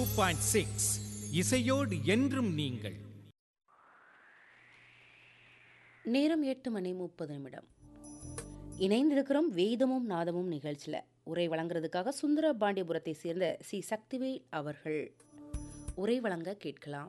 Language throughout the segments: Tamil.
பாயிண்ட் சிக்ஸ் இசையோடு என்றும் நீங்கள் நேரம் எட்டு மணி முப்பது நிமிடம் இணைந்திருக்கிறோம் வேதமும் நாதமும் நிகழ்ச்சியில் உரை வழங்குறதுக்காக சுந்தர பாண்டியபுரத்தை சேர்ந்த சி சக்திவேல் அவர்கள் உரை வழங்க கேட்கலாம்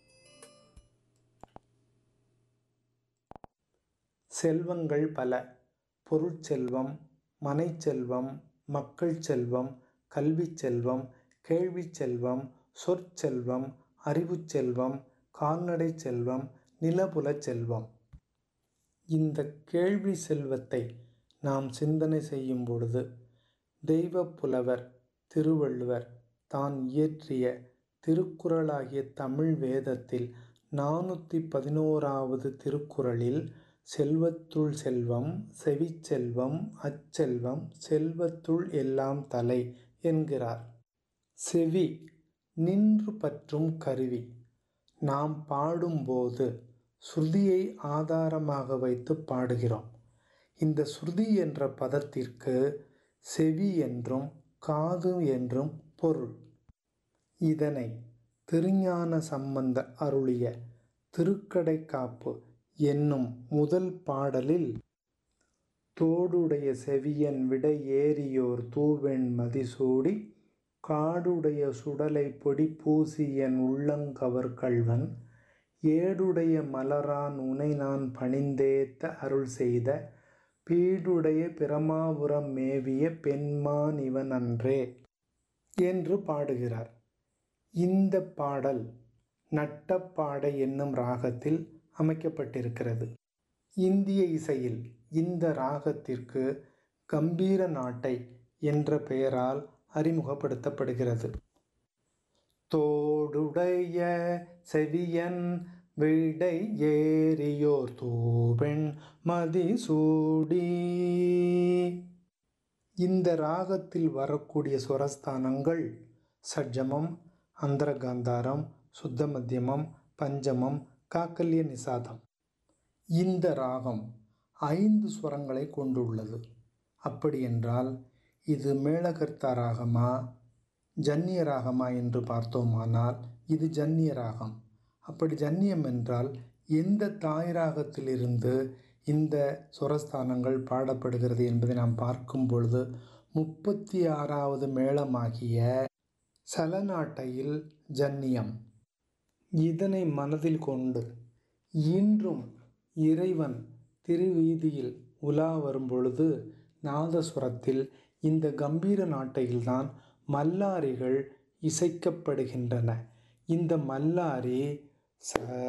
செல்வங்கள் பல பொருட்செல்வம் மனைச்செல்வம் மக்கள் செல்வம் கல்விச் செல்வம் கேள்விச் செல்வம் சொற்செல்வம் அறிவுச் செல்வம் கால்நடை செல்வம் நிலபுலச் செல்வம் இந்த கேள்வி செல்வத்தை நாம் சிந்தனை செய்யும் பொழுது தெய்வப் புலவர் திருவள்ளுவர் தான் இயற்றிய திருக்குறளாகிய தமிழ் வேதத்தில் நானூற்றி பதினோராவது திருக்குறளில் செல்வத்துள் செல்வம் செவிச்செல்வம் அச்செல்வம் செல்வத்துள் எல்லாம் தலை என்கிறார் செவி நின்று பற்றும் கருவி நாம் பாடும்போது ஸ்ருதியை ஆதாரமாக வைத்து பாடுகிறோம் இந்த ஸ்ருதி என்ற பதத்திற்கு செவி என்றும் காது என்றும் பொருள் இதனை திருஞான சம்பந்த அருளிய திருக்கடைக்காப்பு என்னும் முதல் பாடலில் தோடுடைய செவியன் விட ஏறியோர் தூவெண் மதிசூடி காடுடைய சுடலை பொடி பூசியன் உள்ளங்கவர் கள்வன் ஏடுடைய மலரான் உனை நான் பணிந்தேத்த அருள் செய்த பீடுடைய பிரமாபுரம் மேவிய பெண்மான் இவன் அன்றே என்று பாடுகிறார் இந்த பாடல் நட்டப்பாடை என்னும் ராகத்தில் அமைக்கப்பட்டிருக்கிறது இந்திய இசையில் இந்த ராகத்திற்கு கம்பீர நாட்டை என்ற பெயரால் அறிமுகப்படுத்தப்படுகிறது தோடுடைய செவியன் விடை ஏறியோர் தூபெண் மதிசூடி இந்த ராகத்தில் வரக்கூடிய சுரஸ்தானங்கள் சட்ஜமம் அந்தரகாந்தாரம் சுத்த மத்தியமம் பஞ்சமம் காக்கல்ய நிசாதம் இந்த ராகம் ஐந்து ஸ்வரங்களை கொண்டுள்ளது அப்படியென்றால் இது மேளகர்த்தா ராகமா ஜன்னிய ராகமா என்று பார்த்தோமானால் இது ஜன்னிய ராகம் அப்படி ஜன்னியம் என்றால் எந்த தாய் ராகத்திலிருந்து இந்த சுரஸ்தானங்கள் பாடப்படுகிறது என்பதை நாம் பார்க்கும் பொழுது முப்பத்தி ஆறாவது மேளமாகிய சலநாட்டையில் ஜன்னியம் இதனை மனதில் கொண்டு இன்றும் இறைவன் திருவீதியில் உலா வரும் பொழுது நாதஸ்வரத்தில் இந்த கம்பீர நாட்டையில்தான் மல்லாரிகள் இசைக்கப்படுகின்றன இந்த மல்லாரி ச